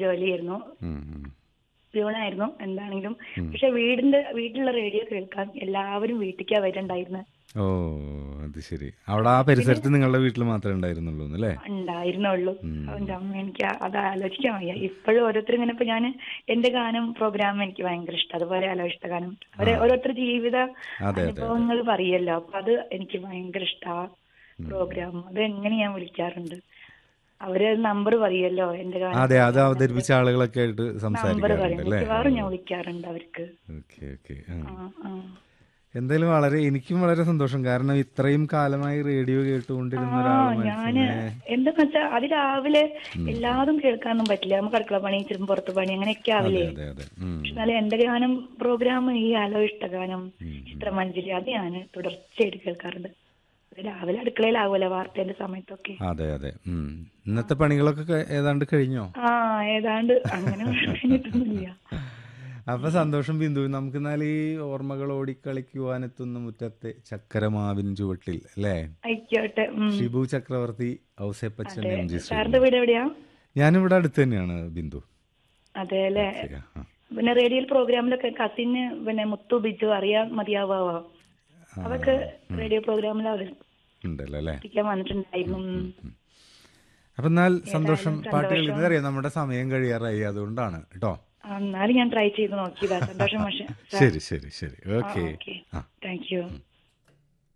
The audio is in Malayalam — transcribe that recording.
ജോലിയായിരുന്നു ഉം, ഉം. പ്യൂണായിരുന്നു എന്താണെങ്കിലും പക്ഷെ വീടിന്റെ വീട്ടിലുള്ള റേഡിയോ കേൾക്കാൻ എല്ലാവരും വീട്ടിലേക്കാ വരുന്നുണ്ടായിരുന്നത് ഓ അത് ശരി അവിടെ ആ പരിസരത്ത് നിങ്ങളുടെ വീട്ടിൽ മാത്രമേ ഉണ്ടായിരുന്നുള്ളൂ അല്ലേ ഉണ്ടായിരുന്നുള്ളൂ അവന്റെ അമ്മ എനിക്ക് അത് ആലോചിക്കാൻ വയ്യ ഇപ്പോഴും ഓരോരുത്തർ ഇങ്ങനെ ഇപ്പൊ ഞാൻ എന്റെ ഗാനം പ്രോഗ്രാം എനിക്ക് ഭയങ്കര ഇഷ്ടം അതുപോലെ ആലോചിച്ച ഗാനം അവരെ ഓരോരുത്തർ ജീവിത അതെ, അനുഭവങ്ങൾ പറയല്ലോ അപ്പൊ അത് എനിക്ക് ഭയങ്കര ഇഷ്ടാ പ്രോഗ്രാം അത് എങ്ങനെ ഞാൻ വിളിക്കാറുണ്ട് അവര് നമ്പർ പറയല്ലോ എന്റെ ഗാനം അതെ അത് അവതരിപ്പിച്ച ആളുകളൊക്കെ ആയിട്ട് നമ്പർ സംസാരിക്കാറുണ്ട് പറയും അല്ലേ മിക്കവാറും ഞാൻ വിളിക്കാറുണ്ട് അവർക്ക് ഓക്കെ ഓക്കെ ആ, ആ. എന്തായാലും വളരെ എനിക്കും വളരെ സന്തോഷം കാരണം ഇത്രയും കാലമായി റേഡിയോ കേട്ടുകൊണ്ടിരുന്ന ആ ഒരാൾ ഞാന് എന്താന്ന് വെച്ചാ അത് രാവിലെ എല്ലാതും കേൾക്കാനൊന്നും പറ്റില്ല നമുക്ക് അടുക്കള പണി ഇച്ചിരി പുറത്ത് പണി അങ്ങനെയൊക്കെ ആവില്ലേ അതെ അതെ ഉം. എന്നാലും എന്റെ ഗാനം പ്രോഗ്രാം ഈ ആലോ ഇഷ്ടഗാനം ചിത്രമഞ്ജരി അത് ഞാൻ തുടർച്ചയായിട്ട് കേൾക്കാറുണ്ട് അത് രാവിലെ അടുക്കളയിലാവൂല വാർത്തേന്റെ സമയത്തൊക്കെ അതെ അതെ ഉം. ഇന്നത്തെ പണികളൊക്കെ ക- ഏതാണ്ട് കഴിഞ്ഞോ ആ ഏതാണ്ട് അങ്ങനെ കഴിഞ്ഞിട്ടൊന്നുമില്ല അപ്പൊ സന്തോഷം ബിന്ദു നമുക്ക് എന്നാൽ ഈ ഓർമ്മകൾ ഓടിക്കളിക്കുവാനെത്തുന്ന മുറ്റത്തെ ചക്കരമാവിൻ ചുവട്ടിൽ അല്ലേ ആയിക്കോട്ടെ ഉം. ഷിബു ചക്രവർത്തി ഔസേപ്പച്ചൻ എം ജി ശ്രീ സാറിന്റെ വീട് എവിടെയാ ഞാനിവിടെ അടുത്ത് തന്നെയാണ് ബിന്ദു അതെ അല്ലേ ശരി, ആ. പിന്നെ റേഡിയോ പ്രോഗ്രാമിലൊക്കെ കസിന് പിന്നെ മുത്തു ബിജു അറിയാൻ മതിയാവോ അതൊക്കെ റേഡിയോ പ്രോഗ്രാമിൽ ഉണ്ടല്ലോ അല്ലേ അവതരിപ്പിക്കാൻ വന്നിട്ടുണ്ടായിരുന്നു ഉം. അപ്പൊ എന്നാൽ സന്തോഷം പാട്ടുകൾ ഇതറിയാം നമ്മുടെ സമയം കഴിയാറായി അതുകൊണ്ടാണ് കേട്ടോ ആ, എന്നാലും ഞാൻ ട്രൈ ചെയ്ത് നോക്കിയതാ സന്തോഷം പക്ഷേ ശരി ശരി ശരി ഓക്കെ ഓക്കെ ആ താങ്ക് യു